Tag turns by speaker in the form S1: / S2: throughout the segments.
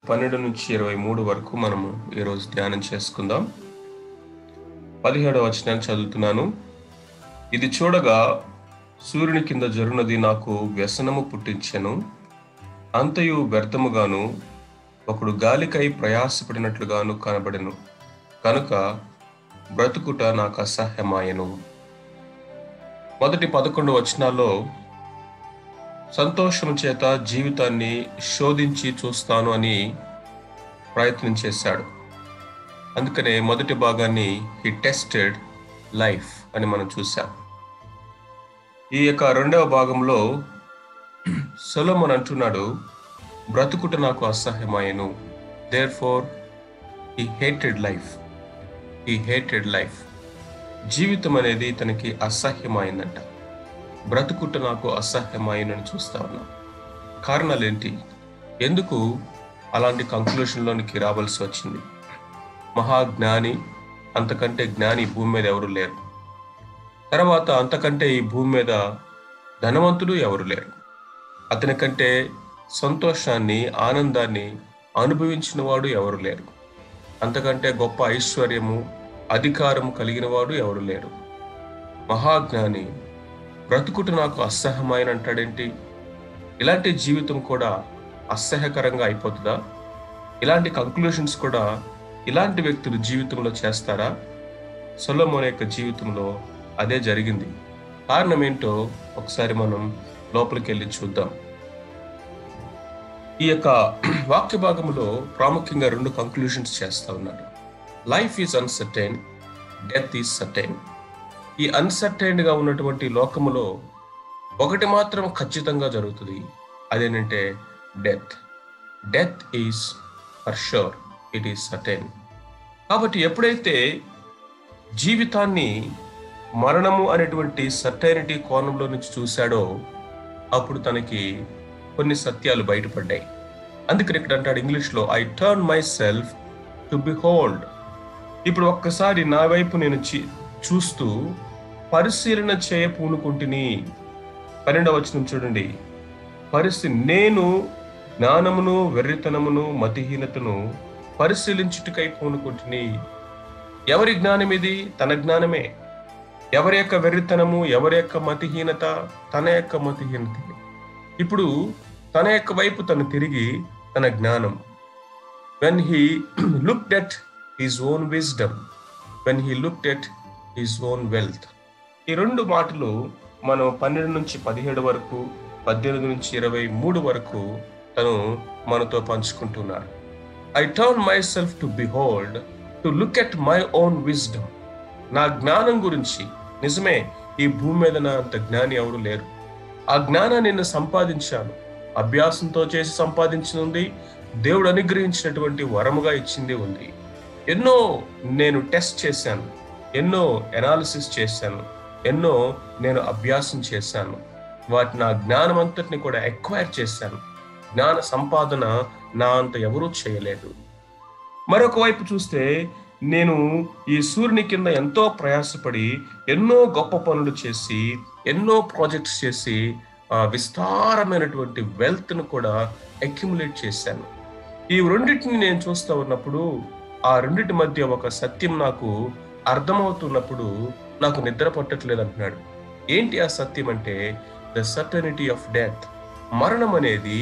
S1: పన్నెండు నుంచి ఇరవై మూడు వరకు మనము ఈరోజు ధ్యానం చేసుకుందాం పదిహేడవ వచనాన్ని చదువుతున్నాను ఇది చూడగా సూర్యుని కింద జరుగునది నాకు వ్యసనము పుట్టించెను అంతయు వ్యర్థముగాను ఒకడు గాలికై ప్రయాసపడినట్లుగాను కనబడెను కనుక బ్రతుకుట నాకు అసహ్యమాయను మొదటి పదకొండు వచనాల్లో సంతోషం చేత జీవితాన్ని శోధించి చూస్తాను అని ప్రయత్నం చేశాడు అందుకనే మొదటి భాగాన్ని హీ టెస్టెడ్ లైఫ్ అని మనం చూసాం ఈ యొక్క రెండవ భాగంలో సొలమన్ అంటున్నాడు బ్రతుకుట నాకు అసహ్యమాయను దేర్ ఫోర్ ఈ హేటెడ్ లైఫ్ ఈ హేటెడ్ లైఫ్ జీవితం అనేది తనకి అసహ్యమైందంట బ్రతుకుట నాకు అసహ్యమైనని చూస్తా ఉన్నా కారణాలు ఏంటి ఎందుకు అలాంటి కంక్లూషన్లోనికి రావాల్సి వచ్చింది మహాజ్ఞాని అంతకంటే జ్ఞాని ఈ భూమి మీద ఎవరు లేరు తర్వాత అంతకంటే ఈ భూమి మీద ధనవంతుడు ఎవరు లేరు అతని కంటే సంతోషాన్ని ఆనందాన్ని అనుభవించిన వాడు ఎవరు లేరు అంతకంటే గొప్ప ఐశ్వర్యము అధికారం కలిగిన వాడు ఎవరు లేరు మహాజ్ఞాని బ్రతుకుట నాకు అసహ్యమైన అంటాడేంటి ఇలాంటి జీవితం కూడా అసహ్యకరంగా అయిపోతుందా ఇలాంటి కంక్లూషన్స్ కూడా ఇలాంటి వ్యక్తులు జీవితంలో చేస్తారా సొలమోన్ యొక్క జీవితంలో అదే జరిగింది కారణం ఏంటో ఒకసారి మనం లోపలికి వెళ్ళి చూద్దాం ఈ యొక్క వాక్య భాగంలో ప్రాముఖ్యంగా రెండు కంక్లూషన్స్ చేస్తా ఉన్నాడు life is uncertain death is certain ఈ అన్సర్టైన్ గా ఉన్నటువంటి లోకములో ఒకటి మాత్రం ఖచ్చితంగా జరుగుతుంది అదేంటంటే death death is for sure it is certain కాబట్టి ఎప్పుడైతే జీవితాన్ని మరణము అనేటువంటి సర్టైనిటీ కోణంలో నుంచి చూశాడో అప్పుడు తనకి కొన్ని సత్యాలు బయటపడ్డాయి అందుకని ఇక్కడ అంటాడు ఇంగ్లీష్లో I turn myself to behold ఇప్పుడు ఒక్కసారి నా వైపు నేను చి- చూస్తూ పరిశీలన చేయ పూనుకుంటుని పన్నెండవ వచనం చూడండి పరిస్థితి నేను జ్ఞానమును వెర్రితనమును మతిహీనతను పరిశీలించుటకై పూనుకుంటుని ఎవరి జ్ఞానం ఇది తన జ్ఞానమే ఎవరి యొక్క వెర్రితనము ఎవరి యొక్క మతిహీనత తన యొక్క మతిహీనత ఇప్పుడు తన యొక్క వైపు తను తిరిగి తన జ్ఞానం when he look at his own wisdom when he look at his own wealth ఈ రెండు మాటలు మనం పన్నెండు నుంచి పదిహేడు వరకు పద్దెనిమిది నుంచి ఇరవై మూడు వరకు తను మనతో పంచుకుంటున్నాడు I turn myself to behold to look at my own wisdom నా జ్ఞానం గురించి నిజమే ఈ భూమి మీద నా అంత జ్ఞాని ఎవరు లేరు ఆ జ్ఞానాన్ని నేను సంపాదించాను అభ్యాసంతో చేసి సంపాదించింది దేవుడు అనుగ్రహించినటువంటి వరముగా ఇచ్చింది ఉంది ఎన్నో నేను టెస్ట్ చేశాను ఎన్నో ఎనాలిసిస్ చేశాను ఎన్నో నేను అభ్యాసం చేశాను వాటి నా జ్ఞానం అంతటిని కూడా ఎక్వైర్ చేశాను జ్ఞాన సంపాదన నా అంత ఎవరూ చేయలేదు మరొక వైపు చూస్తే నేను ఈ సూర్యుని కింద ఎంతో ప్రయాసపడి ఎన్నో గొప్ప పనులు చేసి ఎన్నో ప్రాజెక్ట్స్ చేసి ఆ విస్తారమైనటువంటి వెల్త్ను కూడా అక్యుములేట్ చేశాను ఈ రెండింటిని నేను చూస్తూ ఉన్నప్పుడు ఆ రెండింటి మధ్య ఒక సత్యం నాకు అర్థమవుతున్నప్పుడు నాకు నిద్ర పట్టట్లేదు అంటున్నాడు ఏంటి ఆ సత్యం అంటే ద సర్టనిటీ ఆఫ్ డెత్ మరణం అనేది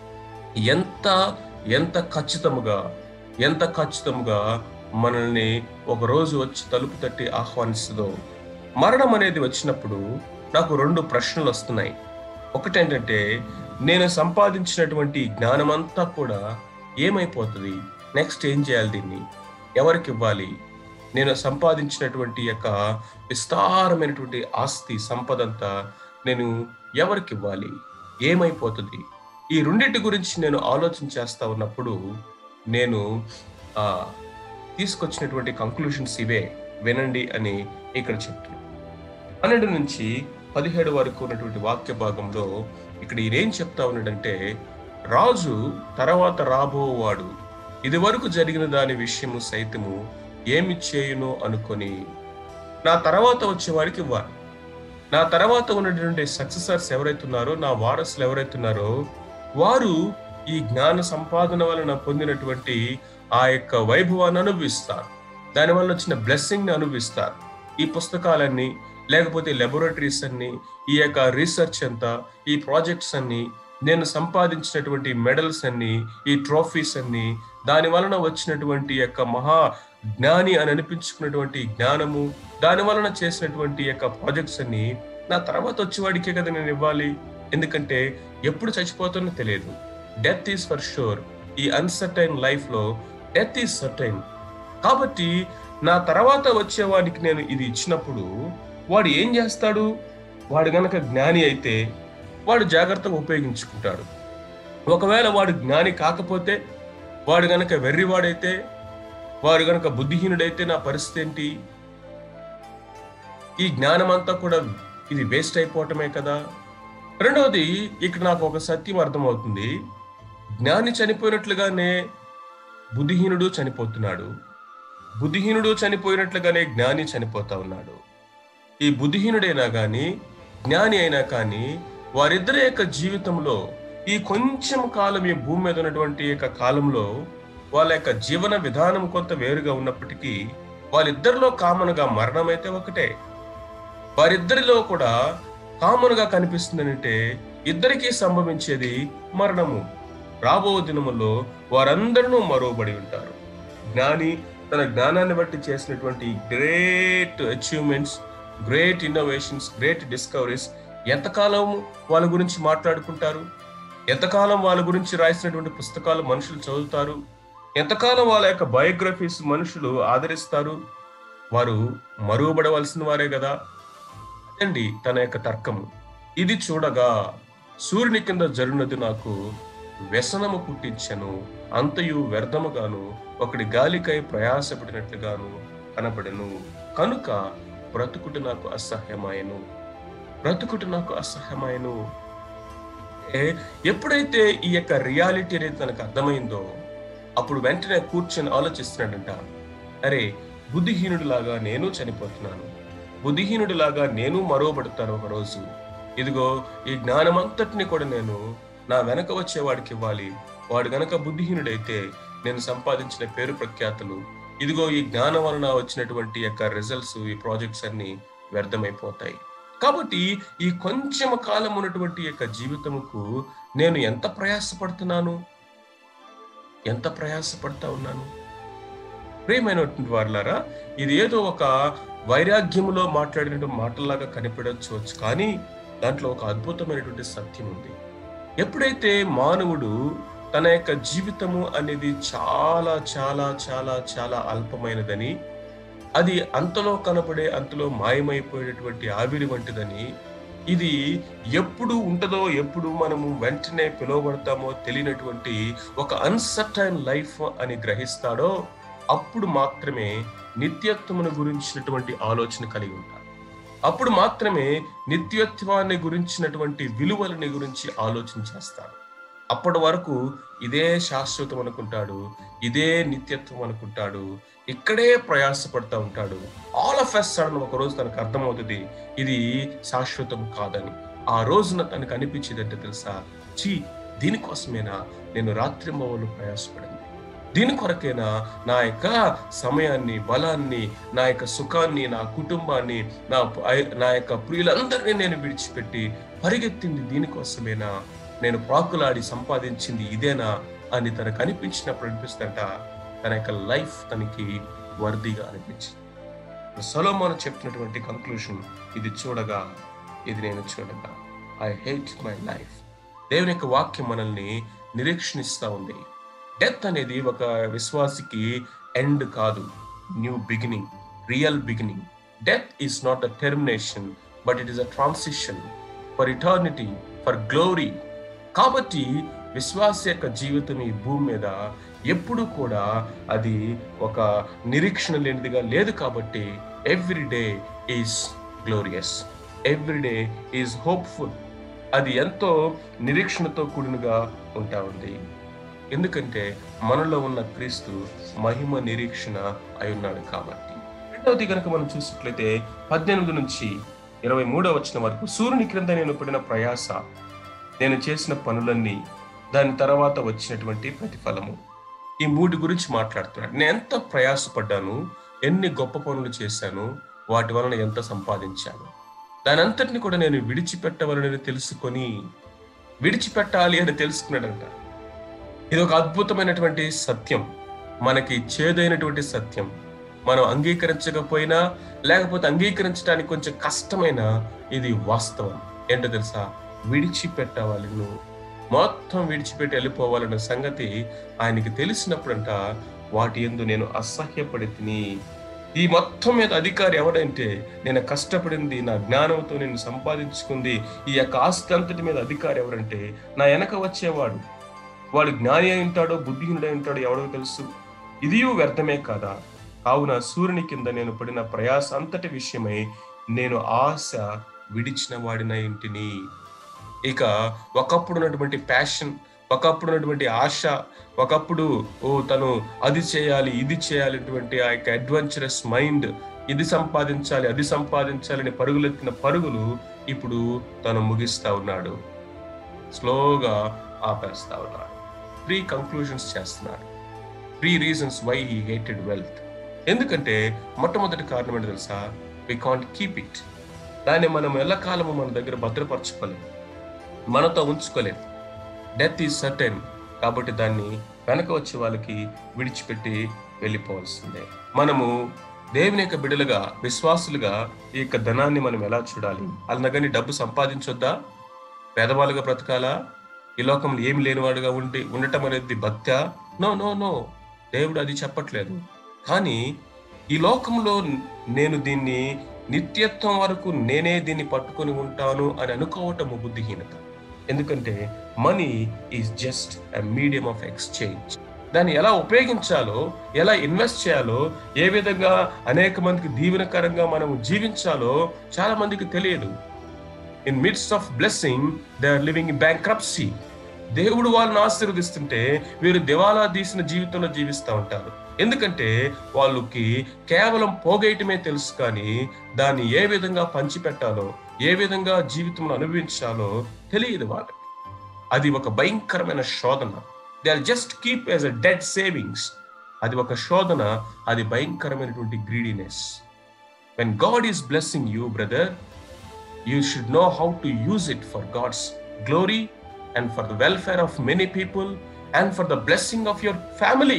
S1: ఎంత ఎంత ఖచ్చితముగా ఎంత ఖచ్చితముగా మనల్ని ఒక రోజు వచ్చి తలుపు తట్టి ఆహ్వానిస్తుందో మరణం అనేది వచ్చినప్పుడు నాకు రెండు ప్రశ్నలు వస్తున్నాయి ఒకటేంటంటే నేను సంపాదించినటువంటి జ్ఞానమంతా కూడా ఏమైపోతుంది నెక్స్ట్ ఏం చేయాలి దీన్ని ఎవరికి ఇవ్వాలి నేను సంపాదించినటువంటి యొక్క విస్తారమైనటువంటి ఆస్తి సంపద అంతా నేను ఎవరికి ఇవ్వాలి ఏమైపోతుంది ఈ రెండింటి గురించి నేను ఆలోచన చేస్తా ఉన్నప్పుడు నేను ఆ తీసుకొచ్చినటువంటి కంక్లూషన్స్ ఇవే వినండి అని ఇక్కడ చెప్తున్నాను పన్నెండు నుంచి పదిహేడు వరకు ఉన్నటువంటి వాక్య భాగంలో ఇక్కడ ఈయనేం చెప్తా ఉన్నాడంటే రాజు తర్వాత రాబోవాడు ఇది వరకు జరిగిన దాని విషయము సైతము ఏమి చేయును అనుకొని నా తర్వాత వచ్చే వారికి ఇవ్వాలి నా తర్వాత ఉన్నటువంటి సక్సెసర్స్ ఎవరైతున్నారో నా వారసులు ఎవరైతున్నారో వారు ఈ జ్ఞాన సంపాదన వలన పొందినటువంటి ఆ యొక్క వైభవాన్ని అనుభవిస్తారు దానివల్ల వచ్చిన బ్లెస్సింగ్ ని అనుభవిస్తారు ఈ పుస్తకాలన్నీ లేకపోతే లెబొరేటరీస్ అన్ని ఈ యొక్క రీసెర్చ్ అంతా ఈ ప్రాజెక్ట్స్ అన్ని నేను సంపాదించినటువంటి మెడల్స్ అన్ని ఈ ట్రోఫీస్ అన్ని దాని వలన వచ్చినటువంటి యొక్క మహా జ్ఞాని అని అనిపించుకున్నటువంటి జ్ఞానము దాని వలన చేసినటువంటి యొక్క ప్రాజెక్ట్స్ అన్ని నా తర్వాత వచ్చేవాడికే కదా నేను ఇవ్వాలి ఎందుకంటే ఎప్పుడు చచ్చిపోతానో తెలియదు డెత్ ఈస్ ఫర్ షూర్ ఈ అన్సర్టైన్ లైఫ్ లో డెత్ ఈస్ సర్టైన్ కాబట్టి నా తర్వాత వచ్చేవాడికి నేను ఇది ఇచ్చినప్పుడు వాడు ఏం చేస్తాడు వాడు గనక జ్ఞాని అయితే వాడు జాగ్రత్తగా ఉపయోగించుకుంటాడు ఒకవేళ వాడు జ్ఞాని కాకపోతే వాడు గనక వెర్రివాడైతే వాడు గనక బుద్ధిహీనుడైతే నా పరిస్థితి ఏంటి ఈ జ్ఞానం అంతా కూడా ఇది వేస్ట్ అయిపోవటమే కదా రెండవది ఇక్కడ నాకు ఒక సత్యం అర్థమవుతుంది జ్ఞాని చనిపోయినట్లుగానే బుద్ధిహీనుడు చనిపోతున్నాడు బుద్ధిహీనుడు చనిపోయినట్లుగానే జ్ఞాని చనిపోతా ఉన్నాడు ఈ బుద్ధిహీనుడైనా కానీ జ్ఞాని అయినా కానీ వారిద్దరి యొక్క జీవితంలో ఈ కొంచెం కాలం ఈ భూమి మీద ఉన్నటువంటి యొక్క కాలంలో వాళ్ళ యొక్క జీవన విధానం కొంత వేరుగా ఉన్నప్పటికీ వాళ్ళిద్దరిలో కామన్గా మరణం అయితే ఒకటే వారిద్దరిలో కూడా కామన్ గా కనిపిస్తుంది అంటే ఇద్దరికీ సంభవించేది మరణము రాబో దినములో వారందరూ మరోబడి ఉంటారు జ్ఞాని తన జ్ఞానాన్ని బట్టి చేసినటువంటి great achievements great innovations great discoveries ఎంతకాలం వాళ్ళ గురించి మాట్లాడుకుంటారు ఎంతకాలం వాళ్ళ గురించి రాసినటువంటి పుస్తకాలు మనుషులు చదువుతారు ఎంతకాలం వాళ్ళ యొక్క బయోగ్రఫీస్ మనుషులు ఆదరిస్తారు వారు మరుగుపడవలసిన వారే కదా అదండి తన యొక్క తర్కము ఇది చూడగా సూర్యుని కింద జరునది నాకు వ్యసనము పుట్టించను అంతయు వ్యర్థముగాను ఒకటి గాలికై ప్రయాసపడినట్లుగాను కనబడెను కనుక బ్రతుకుట నాకు అసహ్యమాయను బ్రతుకుట నాకు అసహ్యమాయను ఏ, ఎప్పుడైతే ఈ యొక్క రియాలిటీ అనేది తనకు అర్థమైందో అప్పుడు వెంటనే కూర్చొని ఆలోచిస్తున్నాడంట అరే బుద్ధిహీనుడిలాగా నేను చనిపోతున్నాను బుద్ధిహీనుడిలాగా నేను మరోబడతాను ఒక రోజు ఇదిగో ఈ జ్ఞానం అంతటిని కూడా నేను నా వెనక వచ్చేవాడికి ఇవ్వాలి వాడు గనక బుద్ధిహీనుడైతే నేను సంపాదించిన పేరు ప్రఖ్యాతులు ఇదిగో ఈ జ్ఞానం వలన వచ్చినటువంటి యొక్క రిజల్ట్స్ ఈ ప్రాజెక్ట్స్ అన్ని వ్యర్థమైపోతాయి కాబట్టి ఈ కొంచెం కాలం ఉన్నటువంటి యొక్క జీవితముకు నేను ఎంత ప్రయాసపడుతున్నాను ఎంత ప్రయాసపడతా ఉన్నాను ప్రియమైనటువంటి వారులారా ఇది ఏదో ఒక వైరాగ్యములో మాట్లాడిన మాటల్లాగా కనిపించవచ్చు కానీ దాంట్లో ఒక అద్భుతమైనటువంటి సత్యం ఉంది ఎప్పుడైతే మానవుడు తన యొక్క జీవితము అనేది చాలా చాలా చాలా చాలా అల్పమైనదని అది అంతలో కనపడే అంతలో మాయమైపోయేటటువంటి ఆవిరి వంటిదని ఇది ఎప్పుడు ఉంటుందో ఎప్పుడు మనము వెంటనే పిలువబడతామో తెలియనటువంటి ఒక అన్సర్టైన్ లైఫ్ అని గ్రహిస్తాడో అప్పుడు మాత్రమే నిత్యత్వమును గురించినటువంటి ఆలోచన కలిగి ఉంటాడు అప్పుడు మాత్రమే నిత్యత్వాన్ని గురించినటువంటి విలువలని గురించి ఆలోచన చేస్తాడు అప్పటి వరకు ఇదే శాశ్వతం అనుకుంటాడు ఇదే నిత్యత్వం అనుకుంటాడు ఇక్కడే ప్రయాసపడతా ఉంటాడు ఆల్ ఆఫ్ ఎస్ సడన్ ఒక రోజు తనకు అర్థమవుతుంది ఇది శాశ్వతం కాదని ఆ రోజున తనకు అనిపించేదంటే తెలుసా చీ దీనికోసమేనా నేను రాత్రి మౌలు ప్రయాసపడింది దీని కొరకేనా నా యొక్క సమయాన్ని బలాన్ని నా యొక్క సుఖాన్ని నా కుటుంబాన్ని నా నా యొక్క ప్రియులందరినీ నేను విడిచిపెట్టి పరిగెత్తింది దీనికోసమేనా నేను ప్రాకులాడి సంపాదించింది ఇదేనా అని తనకు అనిపించినప్పుడు అనిపిస్తుందంట తన యొక్క లైఫ్ తనకి వర్దిగా అనిపించింది సొలోమోన్ చెప్తున్నటువంటి కంక్లూషన్ ఇది చూడగా ఇది నేను చూడగా ఐ హేట్ మై లైఫ్ దేవుని యొక్క వాక్యం మనల్ని నిరీక్షణిస్తా ఉంది డెత్ అనేది ఒక విశ్వాసికి ఎండ్ కాదు new beginning real beginning death is not a termination but it is a transition for eternity for glory కాబట్టి విశ్వాస యొక్క జీవితం ఈ భూమి మీద ఎప్పుడు కూడా అది ఒక నిరీక్షణ లేనిదిగా లేదు కాబట్టి every day is glorious every day is hopeful అది ఎంతో నిరీక్షణతో కూడినగా ఉంటా ఉంది ఎందుకంటే మనలో ఉన్న క్రీస్తు మహిమ నిరీక్షణ అయి ఉన్నాడు కాబట్టి రెండవది కనుక మనం చూసినట్లయితే పద్దెనిమిది నుంచి ఇరవై మూడవ వచ్చిన వరకు సూర్యుని క్రింద నేను పడిన ప్రయాస నేను చేసిన పనులన్నీ దాని తర్వాత వచ్చినటువంటి ప్రతిఫలము ఈ మూడు గురించి మాట్లాడుతున్నాడు నేను ఎంత ప్రయాసపడ్డాను ఎన్ని గొప్ప పనులు చేశాను వాటి వలన ఎంత సంపాదించాను దాని అంతటిని కూడా నేను విడిచిపెట్టవలనని తెలుసుకొని విడిచిపెట్టాలి అని తెలుసుకున్నాడంట ఇది ఒక అద్భుతమైనటువంటి సత్యం మనకి చేదైనటువంటి సత్యం మనం అంగీకరించకపోయినా లేకపోతే అంగీకరించడానికి కొంచెం కష్టమైన ఇది వాస్తవం ఏంటో తెలుసా విడిచిపెట్టవాలి నువ్వు మొత్తం విడిచిపెట్టి వెళ్ళిపోవాలన్న సంగతి ఆయనకి తెలిసినప్పుడంట వాటి ఎందు నేను అసహ్యపడి తిని ఈ మొత్తం మీద అధికారి ఎవడంటే నేను కష్టపడింది నా జ్ఞానంతో నేను సంపాదించుకుంది ఈ యొక్క ఆస్తి అంతటి మీద అధికారి ఎవరంటే నా వెనక వచ్చేవాడు వాడు జ్ఞాని అయి ఉంటాడో బుద్ధిహీనుడై ఉంటాడో ఎవడో తెలుసు ఇదియు వ్యర్థమే కాదా కావున సూర్యుని కింద నేను పడిన ప్రయాస అంతటి విషయమై నేను ఆశ విడిచిన వాడిన ఇంటిని ఇక ఒకప్పుడు ఉన్నటువంటి ప్యాషన్ ఒకప్పుడు ఉన్నటువంటి ఆశ ఒకప్పుడు ఓ తను అది చేయాలి ఇది చేయాలి అటువంటి ఆ యొక్క అడ్వెంచరస్ మైండ్ ఇది సంపాదించాలి అది సంపాదించాలని పరుగులెత్తిన పరుగులు ఇప్పుడు తను ముగిస్తా ఉన్నాడు స్లోగా ఆపేస్తా ఉన్నాడు త్రీ కంక్లూజన్స్ చేస్తున్నాడు three reasons why he hated wealth ఎందుకంటే మొట్టమొదటి కారణం ఏంటో తెలుసా వి కాంట్ కీప్ ఇట్ దాన్ని మనం ఎల్లకాలము మన దగ్గర భద్రపరచుకోలేం మనతో ఉంచుకోలేం డెత్ ఈజ్ సర్టెన్ కాబట్టి దాన్ని వెనక వచ్చే వాళ్ళకి విడిచిపెట్టి వెళ్ళిపోవాల్సిందే మనము దేవుని యొక్క బిడలుగా విశ్వాసులుగా ఈ యొక్క ధనాన్ని మనం ఎలా చూడాలి అలాగని డబ్బు సంపాదించొద్దా పేదవాళ్ళుగా బ్రతకాలా ఈ లోకంలో ఏమి లేనివాడుగా ఉండి ఉండటం అనేది భక్త్యా నో నో నో దేవుడు అది చెప్పట్లేదు కానీ ఈ లోకంలో నేను దీన్ని నిత్యత్వం వరకు నేనే దీన్ని పట్టుకొని ఉంటాను అని అనుకోవటము బుద్ధిహీనత ఎందుకంటే money is just a medium of exchange దాన్ని ఎలా ఉపయోగించాలో ఎలా ఇన్వెస్ట్ చేయాలో ఏ విధంగా అనేక మందికి దీవెనకరంగా మనం జీవించాలో చాలా మందికి తెలియదు in midst of blessing they are living in bankruptcy దేవుడు వాళ్ళని ఆశీర్వదిస్తుంటే వీరు దివాలా తీసిన జీవితంలో జీవిస్తూ ఉంటారు ఎందుకంటే వాళ్ళకి కేవలం పోగేయటమే తెలుసు కానీ దాన్ని ఏ విధంగా పంచిపెట్టాలో ఏ విధంగా జీవితంలో అనుభవించాలో తెలియదు వాళ్ళకి అది ఒక భయంకరమైన శోధన they are just keep as a dead savings అది ఒక శోధన అది భయంకరమైనటువంటి greediness when God is blessing you brother you should know how to use it for God's glory and for the welfare of many people and for the blessing of your family.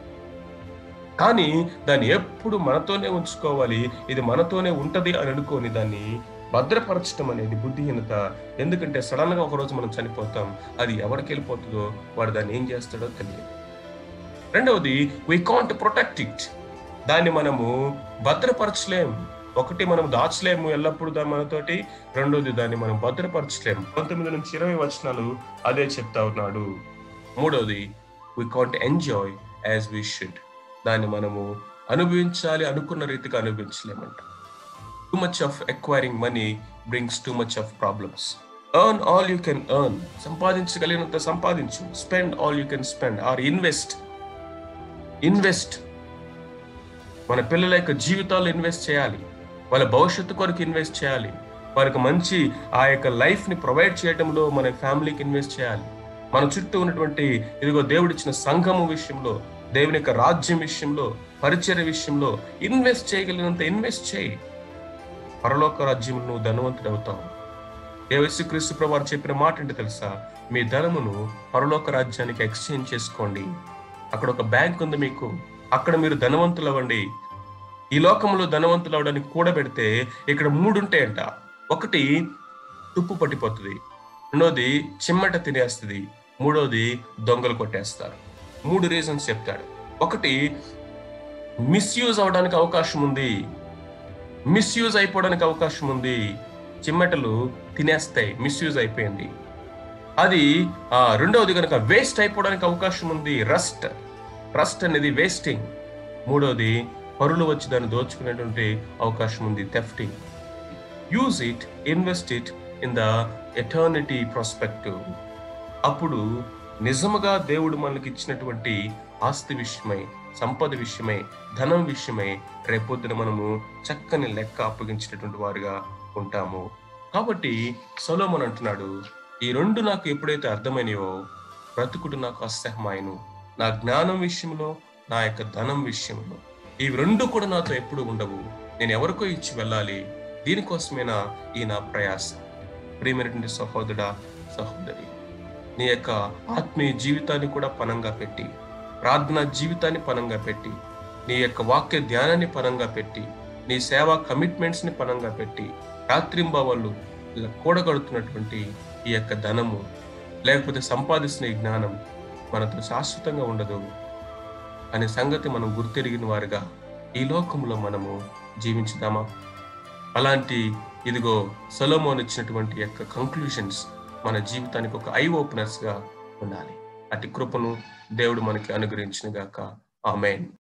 S1: కానీ దాన్ని ఎప్పుడు మనతోనే ఉంచుకోవాలి ఇది మనతోనే ఉంటది అని అనుకోని దాన్ని భద్రపరచడం అనేది బుద్ధిహీనత ఎందుకంటే సడన్ గా ఒకరోజు మనం చనిపోతాం అది ఎవరికి వెళ్ళిపోతుందో వాడు దాన్ని ఏం చేస్తాడో తెలియదు రెండవది వీ కాంట్ ప్రొటెక్ట్ ఇట్ దాన్ని మనము భద్రపరచలేం ఒకటి మనం దాచలేము ఎల్లప్పుడు దా మనతోటి రెండోది దాన్ని మనం భద్రపరచలేము పంతొమ్మిది నుంచి ఇరవై వచనాలు అదే చెప్తా ఉన్నాడు మూడోది we can't enjoy as we should దాన్ని మనము అనుభవించాలి అనుకున్న రీతిగా అనుభవించలేమంట too much of acquiring money brings too much of problems earn all you can earn సంపాదించగలిగినంత సంపాదించు spend all you can spend or invest invest మన పిల్లల యొక్క జీవితాల్లో ఇన్వెస్ట్ చేయాలి వాళ్ళ భవిష్యత్తు కొరకు ఇన్వెస్ట్ చేయాలి వారికి మంచి ఆ యొక్క లైఫ్ ని ప్రొవైడ్ చేయడంలో మన ఫ్యామిలీకి ఇన్వెస్ట్ చేయాలి మన చుట్టూ ఉన్నటువంటి ఇదిగో దేవుడిచ్చిన సంఘము విషయంలో దేవుని యొక్క రాజ్యం విషయంలో పరిచయ విషయంలో ఇన్వెస్ట్ చేయగలిగినంత ఇన్వెస్ట్ చేయి పరలోక రాజ్యం నువ్వు ధనవంతుడు అవుతావు దేవశ్రీ క్రీస్తు ప్రభు చెప్పిన మాట ఏంటి తెలుసా మీ ధనమును పరలోక రాజ్యానికి ఎక్స్చేంజ్ చేసుకోండి అక్కడ ఒక బ్యాంక్ ఉంది మీకు అక్కడ మీరు ధనవంతులు అవ్వండి ఈ లోకంలో ధనవంతులు అవడానికి కూడబెడితే ఇక్కడ మూడు ఉంటాయంట ఒకటి తుప్పు పట్టిపోతుంది రెండోది చిమ్మట తినేస్తుంది మూడోది దొంగలు కొట్టేస్తారు మూడు రీజన్స్ చెప్తాడు ఒకటి మిస్యూజ్ అవడానికి అవకాశం ఉంది మిస్యూజ్ అయిపోవడానికి అవకాశం ఉంది చిమ్మటలు తినేస్తాయి మిస్యూజ్ అయిపోయింది అది ఆ రెండవది కనుక వేస్ట్ అయిపోవడానికి అవకాశం ఉంది రస్ట్ రస్ట్ అనేది వేస్టింగ్ మూడోది పరులు వచ్చి దాన్ని దోచుకునేటువంటి అవకాశం ఉంది thefting use it invest it in the eternity prospective అప్పుడు నిజముగా దేవుడు మనకి ఇచ్చినటువంటి ఆస్తి విషయమై సంపద విషయమై ధనం విషయమై రేపొద్దున మనము చక్కని లెక్క అప్పగించినటువంటి వారుగా ఉంటాము కాబట్టి సొలోమన్ అంటున్నాడు ఈ రెండు నాకు ఎప్పుడైతే అర్థమైనయో బ్రతుకుడు నాకు అసహ్యమాయను నా జ్ఞానం విషయంలో నా యొక్క ధనం విషయంలో ఈ రెండు కూడా నాతో ఎప్పుడు ఉండవు నేను ఎవరికో ఇచ్చి వెళ్ళాలి దీనికోసమేనా ఈ నా ప్రయాస ప్రియమైనటువంటి సహోదరుడా సహోదరి నీ యొక్క ఆత్మీయ జీవితాన్ని కూడా పనంగా పెట్టి ప్రార్థనా జీవితాన్ని పనంగా పెట్టి నీ యొక్క వాక్య ధ్యానాన్ని పనంగా పెట్టి నీ సేవా కమిట్మెంట్స్ ని పనంగా పెట్టి రాత్రింబవళ్ళు ఇలా కూడగడుతున్నటువంటి ఈ యొక్క ధనము లేకపోతే సంపాదిస్తున్న ఈ జ్ఞానం మనతో శాశ్వతంగా ఉండదు అనే సంగతి మనం గుర్తెరిగిన వారుగా ఈ లోకంలో మనము జీవించుదామా అలాంటి ఇదిగో సొలోమోన్ ఇచ్చినటువంటి యొక్క కంక్లూషన్స్ మన జీవితానికి ఒక ఐ ఓపెనర్స్ గా ఉండాలి అటు కృపను దేవుడు మనకి అనుగ్రహించిన గాక ఆమెన్